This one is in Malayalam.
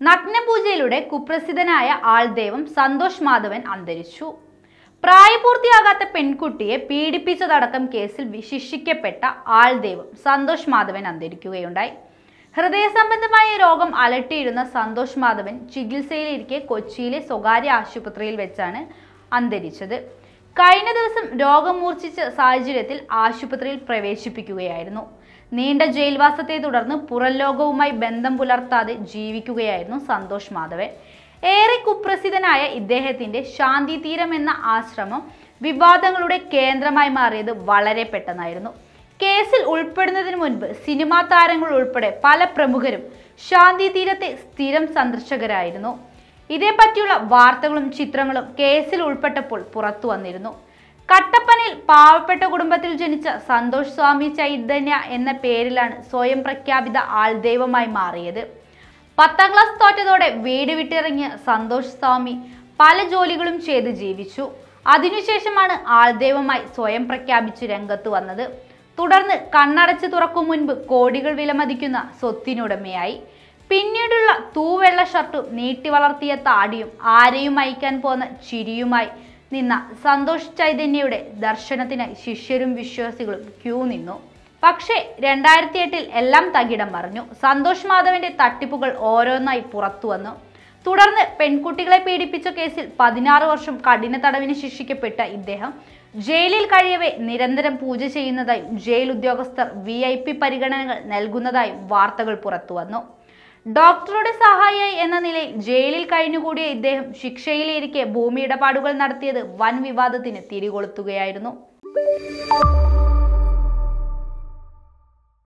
നഗ്നപൂജയിലൂടെ കുപ്രസിദ്ധനായ ആൾദൈവം സന്തോഷ് മാധവൻ അന്തരിച്ചു പ്രായപൂർത്തിയാകാത്ത പെൺകുട്ടിയെ പീഡിപ്പിച്ചതടക്കം കേസിൽ വിശിക്ഷിക്കപ്പെട്ട ആൾദൈവം സന്തോഷ് മാധവൻ അന്തരിക്കുകയുണ്ടായി ഹൃദയ സംബന്ധമായ രോഗം അലട്ടിയിരുന്ന സന്തോഷ് മാധവൻ ചികിത്സയിലിരിക്കെ കൊച്ചിയിലെ സ്വകാര്യ ആശുപത്രിയിൽ വെച്ചാണ് അന്തരിച്ചത് കഴിഞ്ഞ ദിവസം രോഗം മൂർച്ഛിച്ച സാഹചര്യത്തിൽ ആശുപത്രിയിൽ പ്രവേശിപ്പിക്കുകയായിരുന്നു നീണ്ട ജയിൽവാസത്തെ തുടർന്ന് പുറം ലോകവുമായി ബന്ധം പുലർത്താതെ ജീവിക്കുകയായിരുന്നു സന്തോഷ് മാധവൻ ഏറെ കുപ്രസിദ്ധനായ ഇദ്ദേഹത്തിന്റെ ശാന്തി തീരം എന്ന ആശ്രമം വിവാദങ്ങളുടെ കേന്ദ്രമായി മാറിയത് വളരെ പെട്ടെന്നായിരുന്നു കേസിൽ ഉൾപ്പെടുന്നതിന് മുൻപ് സിനിമാ താരങ്ങൾ ഉൾപ്പെടെ പല പ്രമുഖരും ശാന്തി തീരത്തെ സ്ഥിരം സന്ദർശകരായിരുന്നു ഇതേപ്പറ്റിയുള്ള വാർത്തകളും ചിത്രങ്ങളും കേസിൽ ഉൾപ്പെട്ടപ്പോൾ പുറത്തു വന്നിരുന്നു കട്ടപ്പനയിൽ പാവപ്പെട്ട കുടുംബത്തിൽ ജനിച്ച സന്തോഷ് സ്വാമി ചൈതന്യ എന്ന പേരിലാണ് സ്വയം പ്രഖ്യാപിത ആൾദൈവമായി മാറിയത് പത്താം ക്ലാസ് തോറ്റതോടെ വീട് വിട്ടിറങ്ങിയ സന്തോഷ് സ്വാമി പല ജോലികളും ചെയ്ത് ജീവിച്ചു അതിനുശേഷമാണ് ആൾദൈവമായി സ്വയം പ്രഖ്യാപിച്ച് രംഗത്ത് വന്നത് തുടർന്ന് കണ്ണടച്ച് തുറക്കും മുൻപ് കോടികൾ വിലമതിക്കുന്ന സ്വത്തിനുടമയായി പിന്നീടുള്ള തൂവെള്ള ഷർട്ടും നീട്ടി വളർത്തിയ താടിയും ആരെയും അയക്കാൻ പോന്ന ചിരിയുമായി നിന്ന സന്തോഷ് ചൈതന്യയുടെ ദർശനത്തിനായി ശിഷ്യരും വിശ്വാസികളും ക്യൂ നിന്നു പക്ഷേ രണ്ടായിരത്തി എട്ടിൽ എല്ലാം തകിടം മറിഞ്ഞു സന്തോഷ് മാധവന്റെ തട്ടിപ്പുകൾ ഓരോന്നായി പുറത്തു വന്നു തുടർന്ന് പെൺകുട്ടികളെ പീഡിപ്പിച്ച കേസിൽ പതിനാറ് വർഷം കഠിന തടവിന് ശിക്ഷിക്കപ്പെട്ട ഇദ്ദേഹം ജയിലിൽ കഴിയവേ നിരന്തരം പൂജ ചെയ്യുന്നതായും ജയിൽ ഉദ്യോഗസ്ഥർ വി ഐ പി പരിഗണനകൾ നൽകുന്നതായും വാർത്തകൾ പുറത്തു വന്നു ഡോക്ടറുടെ സഹായിയായി എന്ന നിലയിൽ ജയിലിൽ കഴിഞ്ഞുകൂടിയ ഇദ്ദേഹം ശിക്ഷയിലിരിക്കെ ഭൂമി ഇടപാടുകൾ നടത്തിയത് വൻ വിവാദത്തിന് തിരികൊളുത്തുകയായിരുന്നു